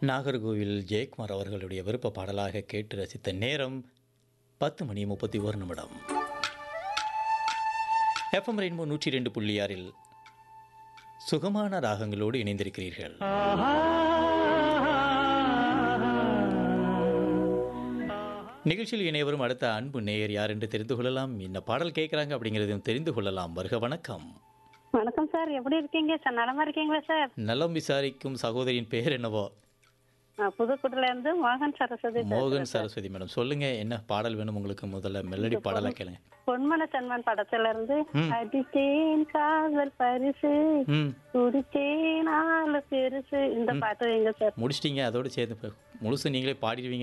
நாகர்கோவில் ஜெயக்குமார் அவர்களுடைய விருப்ப பாடலாக கேட்டு ரசித்த நேரம் பத்து மணி முப்பத்தி ஒரு நிமிடம் எஃப்எம் ரெயின்போ நூற்றி ரெண்டு புள்ளி ஆறில் சுகமான ராகங்களோடு இணைந்திருக்கிறீர்கள் நிகழ்ச்சியில் இணையவரும் அடுத்த அன்பு நேயர் யார் என்று தெரிந்து கொள்ளலாம் என்ன பாடல் கேட்குறாங்க அப்படிங்கிறதையும் தெரிந்து கொள்ளலாம் வருக வணக்கம் வணக்கம் சார் எப்படி இருக்கீங்க சார் நலமா இருக்கீங்களா சார் நலம் விசாரிக்கும் சகோதரியின் பெயர் என்னவோ நான் புதுக்கோட்டையில இருந்து மோகன் சரஸ்வதி மோகன் சரஸ்வதி மேடம் சொல்லுங்க என்ன பாடல் வேணும் உங்களுக்கு முதல்ல மெலடி பாடலா கேளுங்க பொன்மன சன்மன் படத்துல இருந்து அடித்தேன் காதல் பரிசு ம் குடித்தேன் ஆளு பெருசு இந்த பாட்டு வைங்க சார் முடிச்சிட்டீங்க அதோட சேர்த்து முழுசு நீங்களே பாடிடுவீங்க